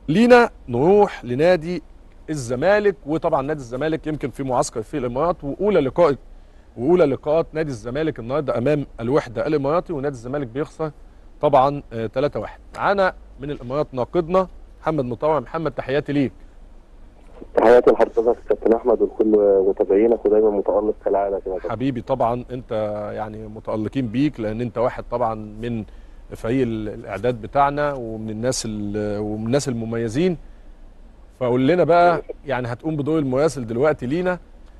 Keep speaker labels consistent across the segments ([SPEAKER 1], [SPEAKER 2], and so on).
[SPEAKER 1] لينا نروح لنادي الزمالك وطبعا نادي الزمالك يمكن في معسكر في الامارات واولى لقاء واولى لقاءات نادي الزمالك النهارده امام الوحده الاماراتي ونادي الزمالك بيخسر طبعا 3 1 معانا من الامارات ناقدنا محمد مطوع محمد تحياتي ليك
[SPEAKER 2] تحياتي لحضرتك كابتن احمد ولكل متابعينك ودايما متالق كالعاده كده
[SPEAKER 1] حبيبي طبعا انت يعني متالقين بيك لان انت واحد طبعا من فريق الاعداد بتاعنا ومن الناس ومن الناس المميزين فقول لنا بقى يعني هتقوم بدور المراسل دلوقتي لينا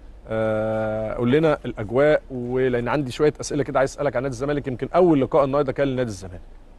[SPEAKER 1] آه قول لنا الاجواء ولان عندي شويه اسئله كده عايز اسالك عن نادي الزمالك يمكن اول لقاء النهارده كان لنادي الزمالك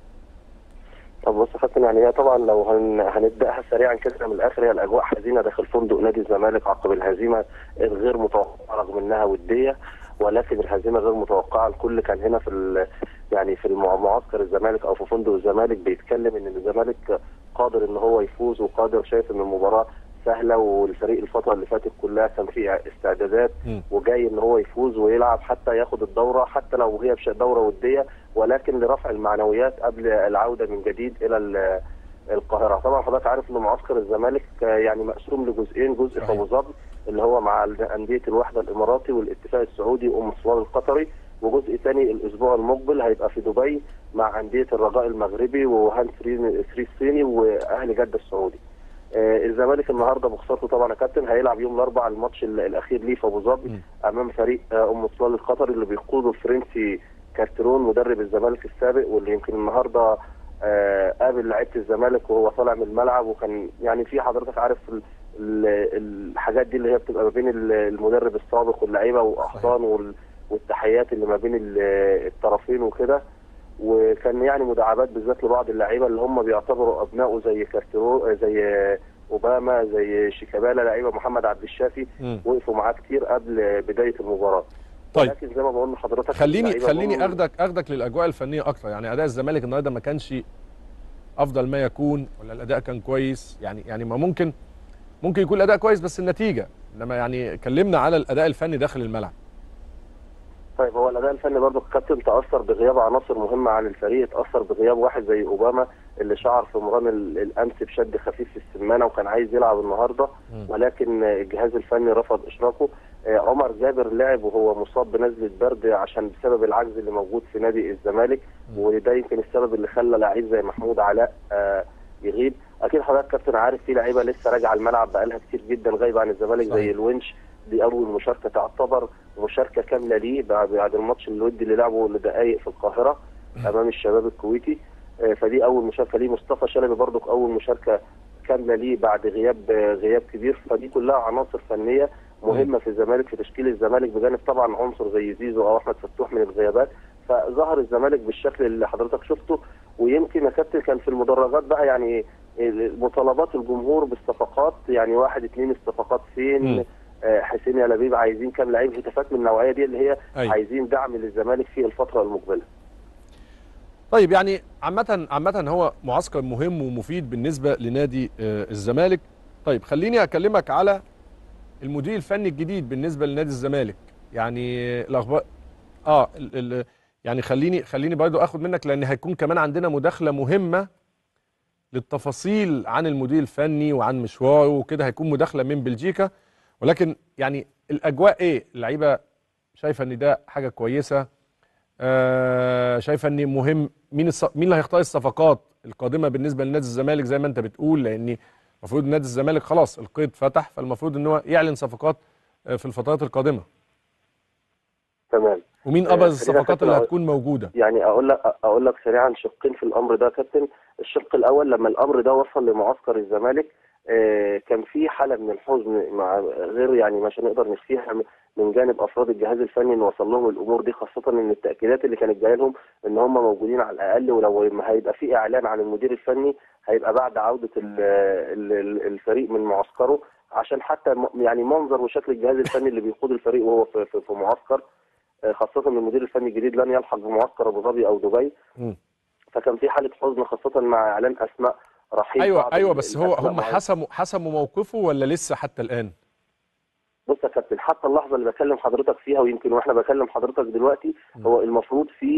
[SPEAKER 2] طب بص يا كابتن يعني هي طبعا لو هن... هنبداها سريعا كده من الاخر هي الاجواء حزينه داخل فندق نادي الزمالك عقب الهزيمه الغير متوقعه رغم انها وديه ولكن الهزيمه غير متوقعه الكل كان هنا في ال... يعني في معسكر الزمالك او في فندق الزمالك بيتكلم ان الزمالك قادر ان هو يفوز وقادر شايف ان المباراه سهله والفريق الفتره اللي فاتت كلها كان في استعدادات
[SPEAKER 1] م.
[SPEAKER 2] وجاي ان هو يفوز ويلعب حتى ياخد الدوره حتى لو هي دوره وديه ولكن لرفع المعنويات قبل العوده من جديد الى القاهره طبعا حضرتك عارف ان معسكر الزمالك يعني مقسوم لجزئين جزء في ابو ظبي اللي هو مع انديه الوحده الاماراتي والاتفاق السعودي وام سلطان القطري وجزء ثاني الاسبوع المقبل هيبقى في دبي مع انديه الرجاء المغربي وهان فري الصيني واهل جده السعودي. آه الزمالك النهارده بخسارته طبعا يا كابتن هيلعب يوم الاربعاء الماتش الاخير ليه في ابو ظبي امام فريق آه ام سلطان القطري اللي بيقوده الفرنسي كارترون مدرب الزمالك السابق واللي يمكن النهارده آه قابل لعيبه الزمالك وهو طالع من الملعب وكان يعني في حضرتك عارف ال ال الحاجات دي اللي هي بتبقى ما بين المدرب السابق واللعيبه واحضان والتحيات اللي ما بين الطرفين وكده وكان يعني مداعبات بالذات لبعض اللعيبه اللي هم بيعتبروا ابنائه زي كارترو زي اوباما زي شيكابالا لعيبه محمد عبد الشافي وقفوا معاه كتير قبل بدايه المباراه
[SPEAKER 1] طيب
[SPEAKER 2] لكن زي ما بقول لحضرتك
[SPEAKER 1] خليني خليني اخدك اخدك للاجواء الفنيه اكتر يعني اداء الزمالك النهارده ما كانش افضل ما يكون ولا الاداء كان كويس يعني يعني ما ممكن ممكن يكون الاداء كويس بس النتيجه انما يعني كلمنا على الاداء الفني داخل الملعب
[SPEAKER 2] طيب هو الاداء الفني برضه الكابتن تاثر بغياب عناصر مهمه عن الفريق اتاثر بغياب واحد زي اوباما اللي شعر في مران الامس بشد خفيف في السمانه وكان عايز يلعب النهارده ولكن الجهاز الفني رفض اشراكه عمر جابر لعب وهو مصاب بنزله برد عشان بسبب العجز اللي موجود في نادي الزمالك وده يمكن السبب اللي خلى لعيب زي محمود علاء يغيب اكيد حضرتك كابتن عارف في لعيبه لسه راجعه الملعب بقالها كتير جدا غايبه عن الزمالك زي الونش دي اول مشاركه تعتبر مشاركه كامله ليه بعد الماتش الودي اللي لعبه لدقائق في القاهره امام الشباب الكويتي فدي اول مشاركه ليه مصطفى شلبي برضك اول مشاركه كامله ليه بعد غياب غياب كبير فدي كلها عناصر فنيه مهمه في الزمالك في تشكيل الزمالك بجانب طبعا عنصر زي زيزو او احمد فتوح من الغيابات فظهر الزمالك بالشكل اللي حضرتك شفته ويمكن يا كابتن كان في المدرجات بقى يعني مطالبات الجمهور بالصفقات يعني واحد اثنين الصفقات فين
[SPEAKER 1] م.
[SPEAKER 2] حسين يا لبيب عايزين كام لعيب هتافات من النوعيه دي اللي هي
[SPEAKER 1] أي.
[SPEAKER 2] عايزين دعم للزمالك في الفتره المقبله.
[SPEAKER 1] طيب يعني عامة عامة هو معسكر مهم ومفيد بالنسبة لنادي الزمالك. طيب خليني اكلمك على المدير الفني الجديد بالنسبة لنادي الزمالك. يعني الاخبار اه ال... ال... يعني خليني خليني برضو اخد منك لان هيكون كمان عندنا مداخلة مهمة للتفاصيل عن المدير الفني وعن مشواره وكده هيكون مداخلة من بلجيكا. ولكن يعني الاجواء ايه اللعيبه شايفه ان ده حاجه كويسه آه شايفه ان مهم مين الص... مين اللي هيختار الصفقات القادمه بالنسبه لنادي الزمالك زي ما انت بتقول لان المفروض نادي الزمالك خلاص القيد فتح فالمفروض ان هو يعلن صفقات في الفترات القادمه
[SPEAKER 2] تمام
[SPEAKER 1] ومين ابرز الصفقات اللي هتكون موجوده
[SPEAKER 2] يعني اقول لك اقول لك سريعا شقين في الامر ده كابتن الشق الاول لما الامر ده وصل لمعسكر الزمالك آه كان في حاله من الحزن مع غير يعني مش هنقدر نخفيها من جانب افراد الجهاز الفني ان وصل لهم الامور دي خاصه ان التاكيدات اللي كانت جايه لهم ان هم موجودين على الاقل ولو هيبقى في اعلان عن المدير الفني هيبقى بعد عوده ال ال الفريق من معسكره عشان حتى يعني منظر وشكل الجهاز الفني اللي بيقود الفريق وهو في, في, في معسكر آه خاصه ان المدير الفني الجديد لن يلحق بمعسكر ابو ظبي او دبي
[SPEAKER 1] م.
[SPEAKER 2] فكان في حاله حزن خاصه مع اعلان اسماء رحيل
[SPEAKER 1] ايوه ايوه بس هو هم حسموا حسموا موقفه ولا لسه حتى الان؟
[SPEAKER 2] بص يا كابتن حتى اللحظه اللي بكلم حضرتك فيها ويمكن واحنا بكلم حضرتك دلوقتي
[SPEAKER 1] م.
[SPEAKER 2] هو المفروض في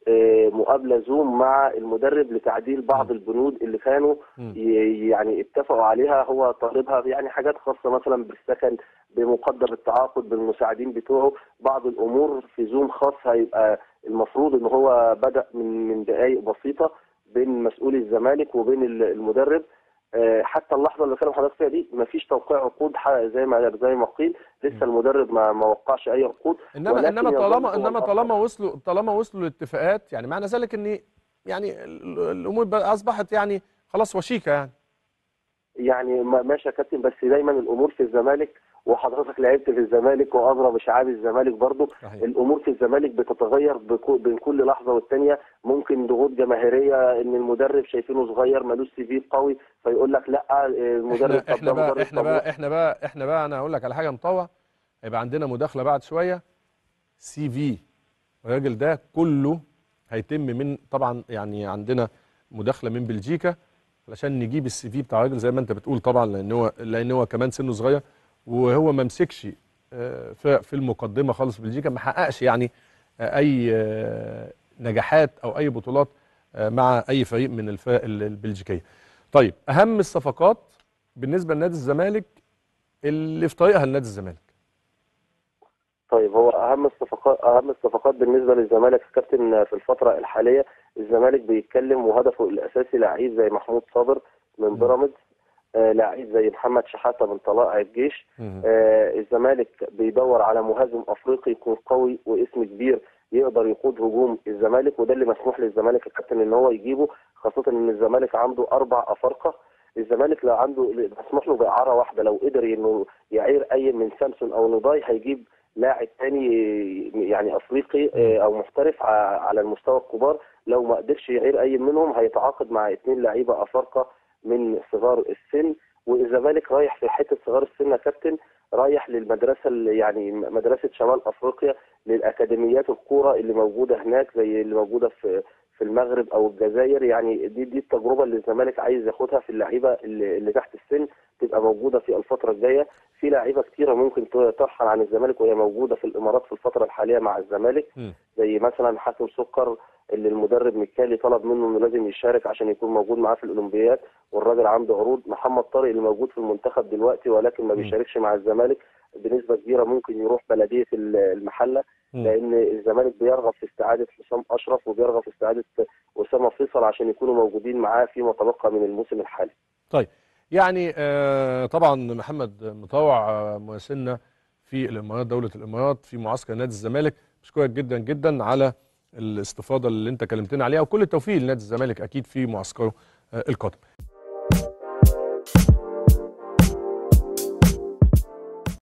[SPEAKER 2] آه، مقابله زوم مع المدرب لتعديل بعض البنود اللي كانوا
[SPEAKER 1] مم.
[SPEAKER 2] ي- يعني اتفقوا عليها هو طالبها يعني حاجات خاصه مثلا بالسكن بمقدر التعاقد بالمساعدين بتوعه بعض الامور في زوم خاص هيبقى المفروض ان هو بدا من من دقائق بسيطه بين مسؤول الزمالك وبين ال- المدرب آه، حتى اللحظه اللي كانوا حضرتك فيها دي مفيش توقيع عقود ح- زي ما زي ما قيل لسه المدرب ما ما وقعش اي عقود
[SPEAKER 1] انما
[SPEAKER 2] ولكن
[SPEAKER 1] انما
[SPEAKER 2] يظل
[SPEAKER 1] طالما
[SPEAKER 2] هو
[SPEAKER 1] انما
[SPEAKER 2] الأفضل.
[SPEAKER 1] طالما وصلوا طالما وصلوا لاتفاقات يعني معنى ذلك ان يعني ال- الامور بقى اصبحت يعني خلاص وشيكه يعني
[SPEAKER 2] يعني ما- ماشي يا كابتن بس دايما الامور في الزمالك وحضرتك لعبت في الزمالك واضرب بشعاب الزمالك برضو
[SPEAKER 1] صحيح.
[SPEAKER 2] الامور في الزمالك بتتغير بكو- بين كل لحظه والتانيه ممكن ضغوط جماهيريه ان المدرب شايفينه صغير ملوش سي في قوي فيقول لك لا المدرب
[SPEAKER 1] احنا
[SPEAKER 2] طب
[SPEAKER 1] احنا
[SPEAKER 2] ده
[SPEAKER 1] بقى
[SPEAKER 2] مدرب
[SPEAKER 1] احنا
[SPEAKER 2] طب
[SPEAKER 1] بقى احنا بقى احنا بقى انا هقول لك على حاجه مطوع هيبقى عندنا مداخله بعد شويه سي في الراجل ده كله هيتم من طبعا يعني عندنا مداخله من بلجيكا علشان نجيب السي في بتاع الراجل زي ما انت بتقول طبعا لان هو لان هو كمان سنه صغير وهو ما مسكش آه، في في المقدمه خالص في بلجيكا ما حققش يعني آه، اي آه، نجاحات او اي بطولات آه، مع اي فريق من الفرق ال- البلجيكيه. طيب اهم الصفقات بالنسبه لنادي الزمالك اللي في طريقها لنادي الزمالك.
[SPEAKER 2] طيب هو اهم الصفقات اهم الصفقات بالنسبه للزمالك يا كابتن في الفتره الحاليه الزمالك بيتكلم وهدفه الاساسي لعيب زي محمود صابر من بيراميدز آه لعيب زي محمد شحاته من طلائع الجيش
[SPEAKER 1] مم.
[SPEAKER 2] آه الزمالك بيدور على مهاجم افريقي يكون قوي واسم كبير يقدر يقود هجوم الزمالك وده اللي مسموح للزمالك يا كابتن ان هو يجيبه خاصه ان الزمالك عنده اربع افارقه الزمالك لو عنده مسموح له باعاره واحده لو قدر انه يعير اي من سامسون او نضاي هيجيب لاعب تاني يعني افريقي آه، او محترف ع- على المستوى الكبار لو ما قدرش يعير اي منهم هيتعاقد مع اثنين لعيبه افارقه من صغار السن والزمالك رايح في حته صغار السن يا كابتن رايح للمدرسه اللي يعني مدرسه شمال افريقيا للاكاديميات الكوره اللي موجوده هناك زي اللي موجوده في في المغرب او الجزائر يعني دي دي التجربه اللي الزمالك عايز ياخدها في اللعيبه اللي, اللي تحت السن تبقى موجوده في الفتره الجايه في لعيبه كتيره ممكن ت- ترحل عن الزمالك وهي موجوده في الامارات في الفتره الحاليه مع الزمالك
[SPEAKER 1] مم.
[SPEAKER 2] زي مثلا حاتم سكر اللي المدرب ميكالي طلب منه انه لازم يشارك عشان يكون موجود معاه في الاولمبياد والراجل عنده عروض محمد طارق اللي موجود في المنتخب دلوقتي ولكن ما
[SPEAKER 1] مم.
[SPEAKER 2] بيشاركش مع الزمالك بنسبه كبيره ممكن يروح بلديه ال- المحله
[SPEAKER 1] مم.
[SPEAKER 2] لان الزمالك بيرغب في استعاده حسام اشرف وبيرغب في استعاده اسامه فيصل عشان يكونوا موجودين معاه فيما تبقى من الموسم الحالي
[SPEAKER 1] طيب يعني آه طبعا محمد مطوع آه مراسلنا في الامارات دوله الامارات في معسكر نادي الزمالك بشكرك جدا جدا على الاستفاضه اللي انت كلمتنا عليها وكل التوفيق لنادي الزمالك اكيد في معسكره آه القادم